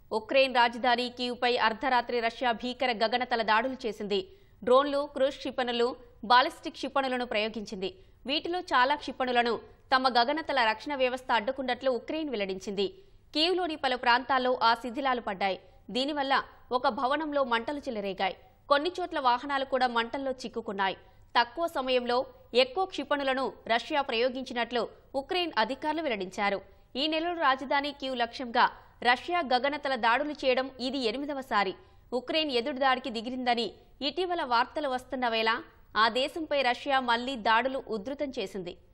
Ukraine రాజధాని కీవ్పై అర్ధరాత్రి Russia భీకర గగనతల దాడులు చేసింది డ్రోన్లు క్రూజ్ క్షిపణులు బాలిస్టిక్ క్షిపణులను ప్రయోగించింది వీటిలో చాలా క్షిపణులను తమ గగనతల రక్షణ వ్యవస్థ అడ్డుకున్నట్లు ఉక్రెయిన్ వెల్లడించింది కీవ్లోని పలు ప్రాంతాల్లో ఆ శిథిలాలు పడ్డాయి దీనివల్ల ఒక భవనంలో మంటలు చెలరేగాయి కొన్ని చోట్ల వాహనాలు కూడా మంటల్లో చిక్కుకున్నాయి తక్కువ సమయంలో ఎక్కువ క్షిపణులను రష్యా ప్రయోగించినట్లు ఉక్రెయిన్ అధికారులు వెల్లడించారు ఈ నెలలో రాజధాని కీవ్ లక్ష్యంగా రష్యా గగనతల దాడులు చేయడం ఇది ఎనిమిదవసారి ఉక్రెయిన్ ఎదురుదాడికి దిగిరిందని ఇటీవల వార్తలు వస్తున్న వేళ ఆ దేశంపై రష్యా మళ్లీ దాడులు ఉధృతం చేసింది